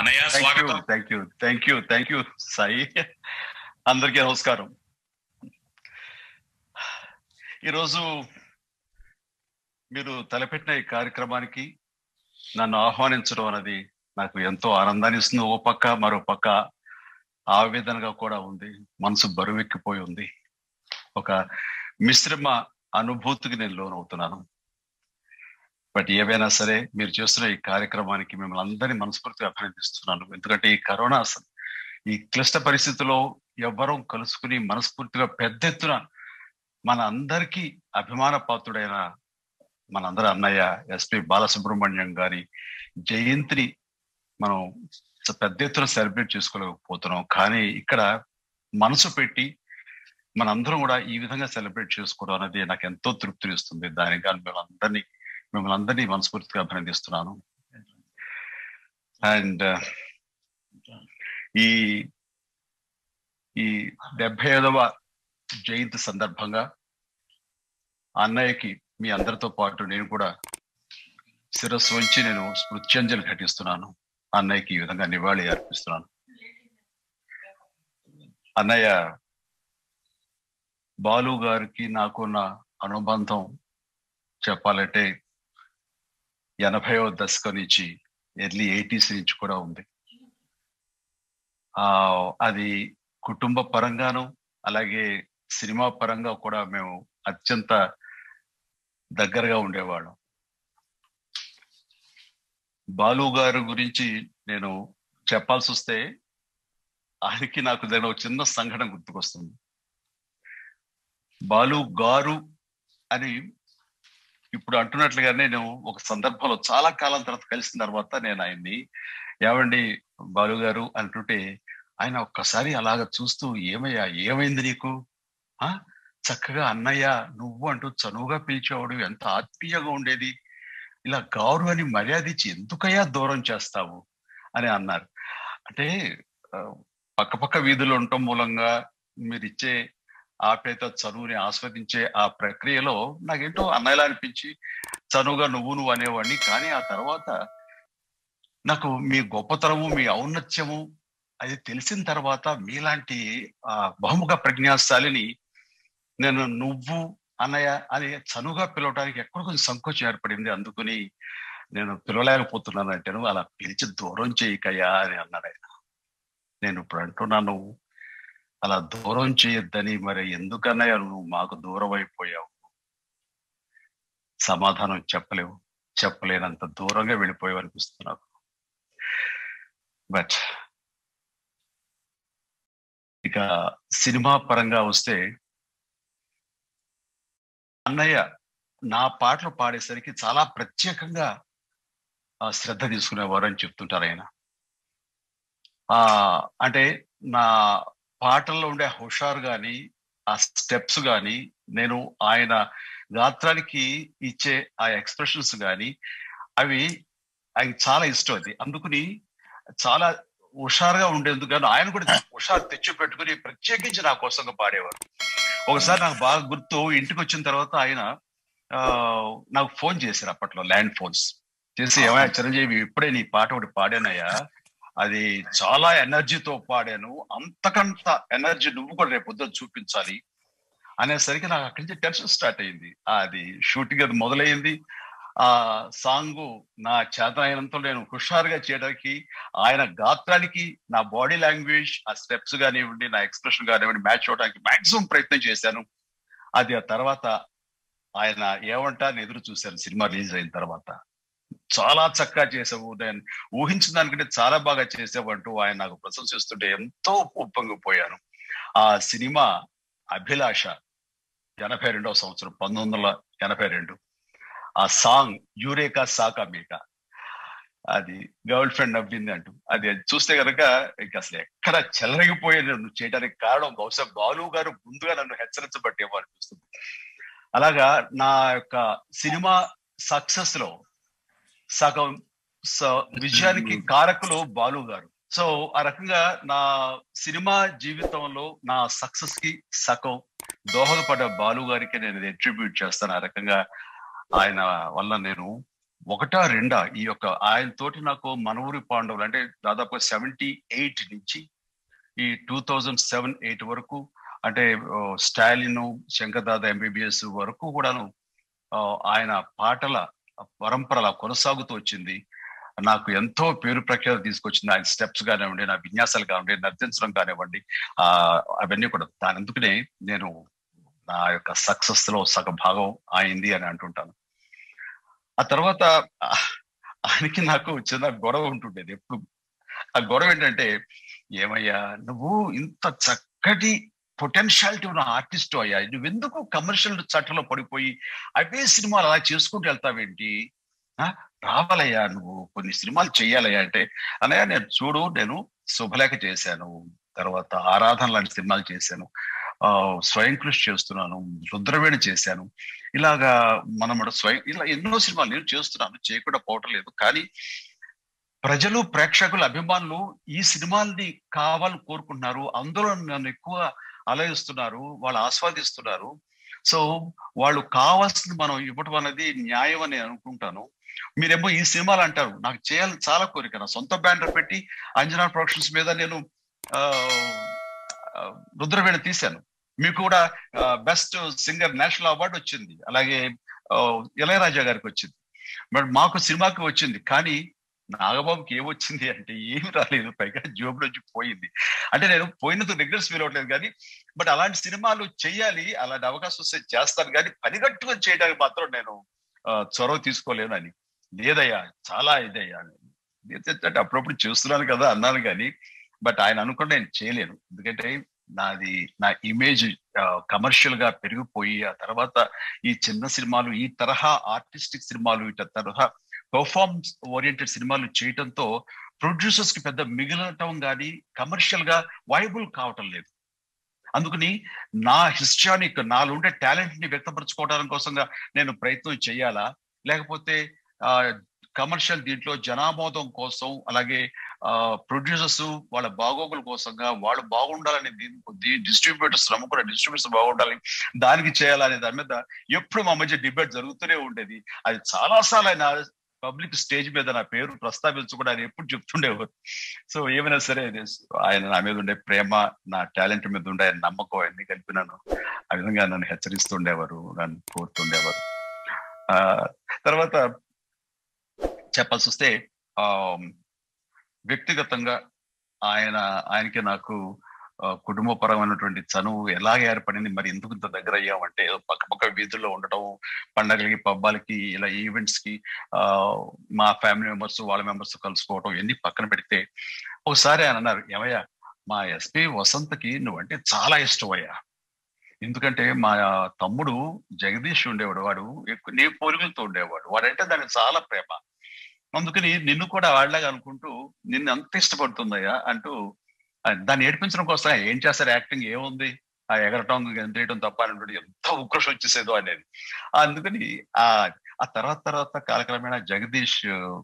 అన్నయ్య thank you స్వాగతం thank you thank you thank you Sai అందరికీ నమస్కారం ఈరోజు మీరు తలపెట్టిన ఈ కార్యక్రమానికి నన్ను ఆహ్వానించడం అనేది నాకు ఎంతో ఆనందాన్ని ఇస్తుంది ఓ పక్క మరో పక్క ఆవేదనగా కూడా ఉంది మనసు బరువెక్కిపోయి ఉంది ఒక మిశ్రమ అనుభూతికి నేను లోనవుతున్నాను బట్ ఏవైనా సరే మీరు చేస్తున్న ఈ కార్యక్రమానికి మిమ్మల్ని అందరినీ మనస్ఫూర్తిగా అభినందిస్తున్నాను ఎందుకంటే ఈ కరోనా అసలు ఈ క్లిష్ట పరిస్థితుల్లో ఎవ్వరం కలుసుకుని మనస్ఫూర్తిగా పెద్ద ఎత్తున మన అందరికీ అభిమాన పాత్రుడైన మనందరి అన్నయ్య ఎస్పి బాలసుబ్రహ్మణ్యం గారి జయంతిని మనం పెద్ద ఎత్తున సెలబ్రేట్ చేసుకోలేకపోతున్నాం కానీ ఇక్కడ మనసు పెట్టి మనందరం కూడా ఈ విధంగా సెలబ్రేట్ చేసుకోవడం అనేది నాకు ఎంతో తృప్తినిస్తుంది దానికి కానీ మేము అందరినీ మిమ్మల్ని అందరినీ మనస్ఫూర్తిగా అభినందిస్తున్నాను అండ్ ఈ ఈ డెబ్బై ఐదవ జయంతి సందర్భంగా అన్నయ్యకి మీ అందరితో పాటు నేను కూడా శిరస్సు వంచి నేను స్మృత్యంజలి ఘటిస్తున్నాను అన్నయ్యకి ఈ విధంగా నివాళి అర్పిస్తున్నాను అన్నయ్య బాలు గారికి నాకున్న అనుబంధం చెప్పాలంటే ఎనభైవ దశకం నుంచి ఎర్లీ ఎయిటీస్ నుంచి కూడా ఉంది ఆ అది కుటుంబ పరంగాను అలాగే సినిమా పరంగా కూడా మేము అత్యంత దగ్గరగా ఉండేవాళ్ళం బాలు గారి గురించి నేను చెప్పాల్సి వస్తే ఆయనకి నాకు జరిగిన ఒక చిన్న సంఘటన గుర్తుకొస్తుంది బాలు గారు అని ఇప్పుడు అంటున్నట్లుగానే నేను ఒక సందర్భంలో చాలా కాలం తర్వాత కలిసిన తర్వాత నేను ఆయన్ని ఏమండి బాలు గారు అంటుంటే ఆయన ఒక్కసారి అలాగ చూస్తూ ఏమయ్యా ఏమైంది నీకు ఆ చక్కగా అన్నయ్య నువ్వు అంటూ చనువుగా పిలిచేవాడు ఎంత ఆత్మీయంగా ఉండేది ఇలా గౌరవ అని మర్యాద ఇచ్చి ఎందుకయ్యా దూరం చేస్తావు అని అన్నారు అంటే ఆ, పక్కపక్క వీధులు ఉండటం మూలంగా మీరు ఇచ్చే ఆప్యాయత చనువుని ఆస్వాదించే ఆ ప్రక్రియలో నాకేంటో అన్నయ్యలా అనిపించి చనువుగా నువ్వు నువ్వు అనేవాడిని కానీ ఆ తర్వాత నాకు మీ గొప్పతనము మీ ఔన్నత్యము అది తెలిసిన తర్వాత మీలాంటి ఆ బహుముఖ ప్రజ్ఞాశాలిని నేను నువ్వు అన్నయ్య అని చనువుగా పిలవడానికి ఎక్కడ కొంచెం సంకోచం ఏర్పడింది అందుకని నేను పిలవలేకపోతున్నాను అంటేను అలా పిలిచి దూరం చేయకయ్యా అని అన్నాడు ఆయన నేను ఇప్పుడు అంటున్నాను అలా దూరం చేయొద్దని మరి ఎందుకన్నయ్య నువ్వు మాకు దూరం అయిపోయావు సమాధానం చెప్పలేవు చెప్పలేనంత దూరంగా వెళ్ళిపోయావు అనిపిస్తుంది నాకు బట్ ఇక సినిమా పరంగా వస్తే అన్నయ్య నా పాటలు పాడేసరికి చాలా ప్రత్యేకంగా ఆ శ్రద్ధ తీసుకునేవారు అని చెప్తుంటారు ఆయన ఆ అంటే నా పాటల్లో ఉండే హుషారు గాని ఆ స్టెప్స్ గాని నేను ఆయన గాత్రానికి ఇచ్చే ఆ ఎక్స్ప్రెషన్స్ గాని అవి ఆయనకి చాలా ఇష్టం అది అందుకుని చాలా హుషారుగా ఉండేందుకు గాను ఆయన కూడా హుషారు తెచ్చి పెట్టుకుని ప్రత్యేకించి నా కోసంగా పాడేవారు ఒకసారి నాకు బాగా గుర్తు ఇంటికి వచ్చిన తర్వాత ఆయన ఆ నాకు ఫోన్ చేశారు అప్పట్లో ల్యాండ్ ఫోన్స్ చేసి ఏమైనా చిరంజీవి ఇప్పుడే నీ పాట ఒకటి పాడానయ్యా అది చాలా ఎనర్జీతో పాడాను అంతకంత ఎనర్జీ నువ్వు కూడా రేపు పొద్దున్న చూపించాలి అనేసరికి నాకు అక్కడి నుంచి టెన్షన్ స్టార్ట్ అయింది అది షూటింగ్ అది మొదలైంది ఆ సాంగ్ నా చేత అయినంత నేను హుషారుగా చేయడానికి ఆయన గాత్రానికి నా బాడీ లాంగ్వేజ్ ఆ స్టెప్స్ కానివ్వండి నా ఎక్స్ప్రెషన్ కానివ్వండి మ్యాచ్ అవడానికి మాక్సిమం ప్రయత్నం చేశాను అది ఆ తర్వాత ఆయన ఏమంటా అని ఎదురు చూశాను సినిమా రిలీజ్ అయిన తర్వాత చాలా చక్కగా చేసావు నేను ఊహించిన దానికంటే చాలా బాగా చేసావు అంటూ ఆయన నాకు ప్రశంసిస్తుంటే ఎంతో ఉప్పొంగిపోయాను ఆ సినిమా అభిలాష ఎనభై రెండవ సంవత్సరం పంతొమ్మిది వందల ఎనభై రెండు ఆ సాంగ్ యూరేకా సాకా మీకా అది గర్ల్ ఫ్రెండ్ నవ్వింది అంటూ అది చూస్తే కనుక ఇంక అసలు ఎక్కడ చెలరగిపోయేది నువ్వు చేయడానికి కారణం బహుశా బాలు గారు ముందుగా నన్ను హెచ్చరించబట్టేమో అనిపిస్తుంది అలాగా నా యొక్క సినిమా సక్సెస్ లో సగం స- విజయానికి కారకులు బాలు గారు సో ఆ రకంగా నా సినిమా జీవితంలో నా సక్సెస్ కి సగం దోహదపడ్డ బాలు గారికి నేను అట్రిబ్యూట్ చేస్తాను ఆ రకంగా ఆయన వల్ల నేను ఒకటా రెండా ఈ యొక్క ఆయన తోటి నాకు మనవూరి పాండవులు అంటే దాదాపు సెవెంటీ ఎయిట్ నుంచి ఈ టూ థౌజండ్ సెవెన్ ఎయిట్ వరకు అంటే స్టాలిన్ శంకర్దాద ఎంబీబీఎస్ వరకు కూడాను ఆయన పాటల పరంపర అలా కొనసాగుతూ వచ్చింది నాకు ఎంతో పేరు ప్రఖ్యాతి తీసుకొచ్చింది ఆయన స్టెప్స్ కానివ్వండి నా విన్యాసాలు కానివ్వండి నర్తించడం కానివ్వండి ఆ అవన్నీ కూడా దాని ఎందుకనే నేను నా యొక్క సక్సెస్ లో సగ భాగం అయింది అని అంటుంటాను ఆ తర్వాత ఆయనకి నాకు చిన్న గొడవ ఉంటుండేది ఎప్పుడు ఆ గొడవ ఏంటంటే ఏమయ్యా నువ్వు ఇంత చక్కటి పొటెన్షియాలిటీ ఉన్న ఆర్టిస్ట్ అయ్యా నువ్వెందుకు కమర్షియల్ చట్టంలో పడిపోయి అవే సినిమాలు అలా చేసుకుంటూ వెళ్తావేంటి రావాలయ్యా నువ్వు కొన్ని సినిమాలు చెయ్యాలయ్యా అంటే అనయ్య నేను చూడు నేను శుభలేఖ చేశాను తర్వాత ఆరాధన లాంటి సినిమాలు చేశాను ఆ స్వయం కృషి చేస్తున్నాను రుద్రవేణి చేశాను ఇలాగా మనం స్వయం ఇలా ఎన్నో సినిమాలు నేను చేస్తున్నాను చేయకుండా పోవటం లేదు కానీ ప్రజలు ప్రేక్షకుల అభిమానులు ఈ సినిమాల్ని కావాలని కోరుకుంటున్నారు అందులో నన్ను ఎక్కువ అలయిస్తున్నారు వాళ్ళు ఆస్వాదిస్తున్నారు సో వాళ్ళు కావాల్సింది మనం ఇవ్వటం అనేది న్యాయం అని అనుకుంటాను మీరేమో ఈ సినిమాలు అంటారు నాకు చేయాలని చాలా కోరిక నా సొంత బ్యానర్ పెట్టి అంజనా ప్రొడక్షన్స్ మీద నేను రుద్రవేణ తీశాను మీకు కూడా బెస్ట్ సింగర్ నేషనల్ అవార్డు వచ్చింది అలాగే ఇళయరాజా గారికి వచ్చింది బట్ మాకు సినిమాకి వచ్చింది కానీ నాగబాబుకి ఏమొచ్చింది అంటే ఏమి రాలేదు పైగా జోబు నుంచి పోయింది అంటే నేను పోయినందుకు రిగ్రెట్స్ ఫీల్ అవ్వట్లేదు కానీ బట్ అలాంటి సినిమాలు చెయ్యాలి అలాంటి అవకాశం వస్తే చేస్తాను కానీ పనిగట్టుగా చేయడానికి మాత్రం నేను చొరవ తీసుకోలేను అని లేదయ్యా చాలా ఇదయ్యా అంటే అప్పుడప్పుడు చేస్తున్నాను కదా అన్నాను కానీ బట్ ఆయన అనుకుంటే నేను చేయలేను ఎందుకంటే నాది నా ఇమేజ్ కమర్షియల్ గా పెరిగిపోయి ఆ తర్వాత ఈ చిన్న సినిమాలు ఈ తరహా ఆర్టిస్టిక్ సినిమాలు ఇట తరహా పర్ఫార్మెన్స్ ఓరియంటెడ్ సినిమాలు చేయటంతో ప్రొడ్యూసర్స్ కి పెద్ద మిగిలటం కానీ కమర్షియల్ గా వైబుల్ కావటం లేదు అందుకని నా హిస్టానిక్ నాలో ఉండే టాలెంట్ ని వ్యక్తపరచుకోవడానికి కోసంగా నేను ప్రయత్నం చేయాలా లేకపోతే ఆ కమర్షియల్ దీంట్లో జనామోదం కోసం అలాగే ప్రొడ్యూసర్స్ వాళ్ళ బాగోగుల కోసంగా వాళ్ళు బాగుండాలని దీని డిస్ట్రిబ్యూటర్స్ నమ్ముకున్న డిస్ట్రిబ్యూటర్స్ బాగుండాలి దానికి చేయాలనే దాని మీద ఎప్పుడు మా మధ్య డిబేట్ జరుగుతూనే ఉండేది అది చాలా సార్లు ఆయన పబ్లిక్ స్టేజ్ మీద నా పేరు ప్రస్తావించకుండా ఆయన ఎప్పుడు చెప్తుండేవారు సో ఏమైనా సరే ఆయన నా మీద ఉండే ప్రేమ నా టాలెంట్ మీద ఉండే ఆయన నమ్మకం అన్ని కలిపినాను ఆ విధంగా నన్ను హెచ్చరిస్తుండేవారు నన్ను కోరుతుండేవారు ఆ తర్వాత చెప్పాల్సి వస్తే ఆ వ్యక్తిగతంగా ఆయన ఆయనకి నాకు కుటుంబపరమైనటువంటి చనువు ఎలాగ ఏర్పడింది మరి ఎందుకు ఇంత దగ్గర అయ్యామంటే పక్క పక్క వీధుల్లో ఉండటం పండగలకి పబ్బాలకి ఇలా ఈవెంట్స్ కి ఆ మా ఫ్యామిలీ మెంబర్స్ వాళ్ళ మెంబర్స్ కలుసుకోవటం ఎన్ని పక్కన పెడితే ఒకసారి ఆయన అన్నారు ఏమయ్యా మా ఎస్పి వసంతకి నువ్వంటే చాలా ఇష్టం అయ్యా ఎందుకంటే మా తమ్ముడు జగదీష్ ఉండేవాడు వాడు ఎక్కువ నీ పోలికలతో ఉండేవాడు వాడంటే దానికి చాలా ప్రేమ అందుకని నిన్ను కూడా వాళ్ళగా అనుకుంటూ నిన్ను అంత ఇష్టపడుతుందయ్యా అంటూ దాన్ని ఏడిపించడం కోసం ఏం చేస్తారు యాక్టింగ్ ఏముంది ఆ ఎగరటం గెంతేయటం తప్ప అనేటువంటి ఎంత ఉక్రోషం వచ్చేసేదో అనేది అందుకని ఆ ఆ తర్వాత తర్వాత కాలక్రమేణా జగదీష్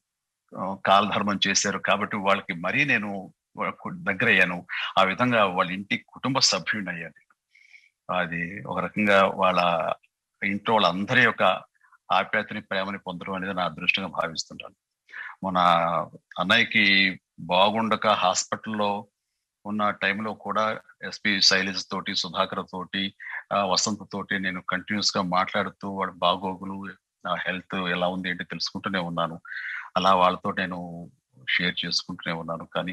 కాలధర్మం చేశారు కాబట్టి వాళ్ళకి మరీ నేను దగ్గర అయ్యాను ఆ విధంగా వాళ్ళ ఇంటి కుటుంబ సభ్యుని అయ్యాను అది ఒక రకంగా వాళ్ళ ఇంట్లో వాళ్ళందరి యొక్క ఆప్యాయతని ప్రేమని పొందడం అనేది నా అదృష్టంగా భావిస్తుంటాను మన అన్నయ్యకి బాగుండక హాస్పిటల్లో ఉన్న టైంలో కూడా ఎస్పి శైలజ తోటి సుధాకర్ తోటి వసంత్ తోటి నేను కంటిన్యూస్ గా మాట్లాడుతూ వాడు బాగోగులు హెల్త్ ఎలా ఉంది ఏంటి తెలుసుకుంటూనే ఉన్నాను అలా వాళ్ళతో నేను షేర్ చేసుకుంటూనే ఉన్నాను కానీ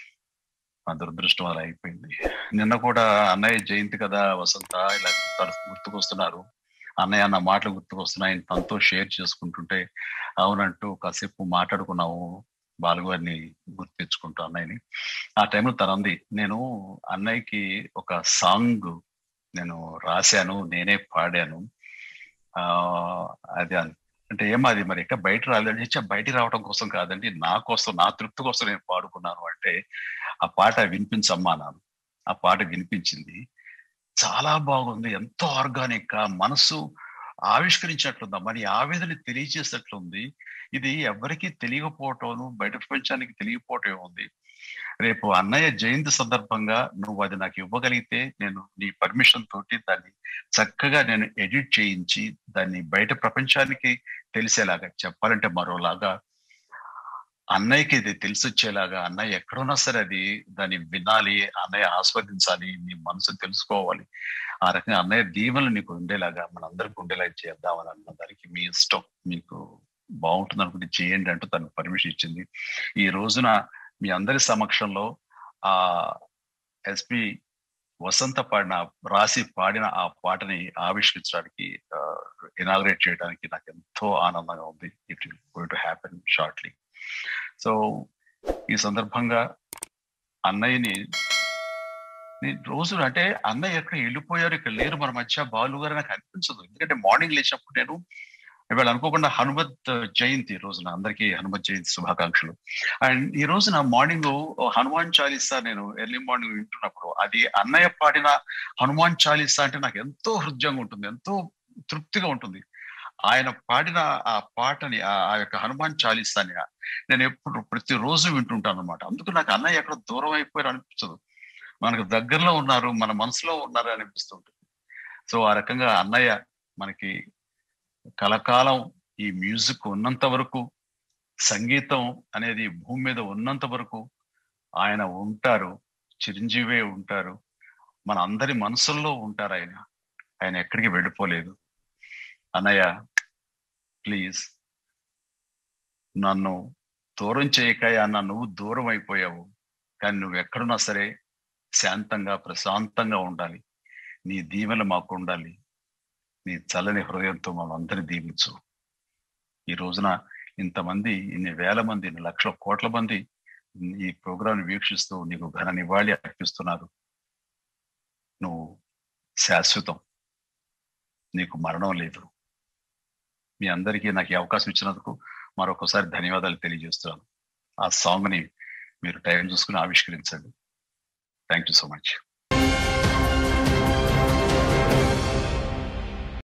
నా దురదృష్టం అలా అయిపోయింది నిన్న కూడా అన్నయ్య జయంతి కదా వసంత ఇలా గుర్తుకొస్తున్నారు అన్నయ్య అన్న మాటలు గుర్తుకొస్తున్నాయి తనతో షేర్ చేసుకుంటుంటే అవునంటూ కాసేపు మాట్లాడుకున్నాము బాలుగారిని గుర్తు తెచ్చుకుంటూ అన్నయ్యని ఆ టైంలో తనంది నేను అన్నయ్యకి ఒక సాంగ్ నేను రాశాను నేనే పాడాను ఆ అది అంటే ఏమాది మరి ఎక్కడ బయట రాలేదంటే బయట రావడం కోసం కాదండి నా కోసం నా తృప్తి కోసం నేను పాడుకున్నాను అంటే ఆ పాట వినిపించమ్మా నాను ఆ పాట వినిపించింది చాలా బాగుంది ఎంతో ఆర్గానిక్ గా మనసు ఆవిష్కరించినట్లుందా మరి ఆవేదన తెలియజేసినట్లుంది ఇది ఎవరికి తెలియకపోవటం బయట ప్రపంచానికి తెలియకపోవటం ఉంది రేపు అన్నయ్య జయంతి సందర్భంగా నువ్వు అది నాకు ఇవ్వగలిగితే నేను నీ పర్మిషన్ తోటి దాన్ని చక్కగా నేను ఎడిట్ చేయించి దాన్ని బయట ప్రపంచానికి తెలిసేలాగా చెప్పాలంటే మరోలాగా అన్నయ్యకి ఇది తెలిసొచ్చేలాగా అన్నయ్య ఎక్కడున్నా సరే అది దాన్ని వినాలి అన్నయ్య ఆస్వాదించాలి నీ మనసు తెలుసుకోవాలి ఆ రకంగా అన్నయ్య దీవెనలు నీకు ఉండేలాగా మనందరికి ఉండేలాగా చేద్దామని అన్న దానికి మీ ఇష్టం మీకు బాగుంటుంది అనుకుంటే చేయండి అంటూ తనకు పర్మిషన్ ఇచ్చింది ఈ రోజున మీ అందరి సమక్షంలో ఆ ఎస్పి వసంత పాడిన రాసి పాడిన ఆ పాటని ఆవిష్కరించడానికి ఇనాగ్రేట్ చేయడానికి నాకు ఎంతో ఆనందంగా ఉంది it going to happen shortly so ఈ సందర్భంగా అన్నయ్యని నేను రోజు అంటే అన్నయ్య ఎక్కడ వెళ్ళిపోయారు ఇక్కడ లేరు మన మధ్య బాలు గారు నాకు అనిపించదు ఎందుకంటే మార్నింగ్ లేచినప్పుడు నేను ఇవాళ అనుకోకుండా హనుమత్ జయంతి ఈ రోజున అందరికీ హనుమత్ జయంతి శుభాకాంక్షలు అండ్ ఈ రోజున మార్నింగ్ హనుమాన్ చాలీసా నేను ఎర్లీ మార్నింగ్ వింటున్నప్పుడు అది అన్నయ్య పాడిన హనుమాన్ చాలీసా అంటే నాకు ఎంతో హృదయంగా ఉంటుంది ఎంతో తృప్తిగా ఉంటుంది ఆయన పాడిన ఆ పాటని ఆ యొక్క హనుమాన్ చాలీసాని నేను ఎప్పుడు ప్రతిరోజు వింటుంటాను అనమాట అందుకు నాకు అన్నయ్య ఎక్కడ దూరం అయిపోయారు అనిపించదు మనకు దగ్గరలో ఉన్నారు మన మనసులో ఉన్నారు అనిపిస్తుంటుంది సో ఆ రకంగా అన్నయ్య మనకి కలకాలం ఈ మ్యూజిక్ ఉన్నంత వరకు సంగీతం అనేది భూమి మీద ఉన్నంత వరకు ఆయన ఉంటారు చిరంజీవే ఉంటారు మన అందరి మనసుల్లో ఉంటారు ఆయన ఆయన ఎక్కడికి వెళ్ళిపోలేదు అన్నయ్య ప్లీజ్ నన్ను దూరం చేయకాయ అన్న నువ్వు దూరం అయిపోయావు కానీ నువ్వు ఎక్కడున్నా సరే శాంతంగా ప్రశాంతంగా ఉండాలి నీ దీవెన మాకు ఉండాలి నీ చల్లని హృదయంతో మనందరి దీవించు ఈ రోజున ఇంతమంది ఇన్ని వేల మంది ఇన్ని లక్షల కోట్ల మంది ఈ ప్రోగ్రాం వీక్షిస్తూ నీకు ఘన నివాళి అర్పిస్తున్నారు నువ్వు శాశ్వతం నీకు మరణం లేదు మీ అందరికీ నాకు ఈ అవకాశం ఇచ్చినందుకు మరొకసారి ధన్యవాదాలు తెలియజేస్తున్నాను ఆ సాంగ్ని మీరు టైం చూసుకుని ఆవిష్కరించండి థ్యాంక్ యూ సో మచ్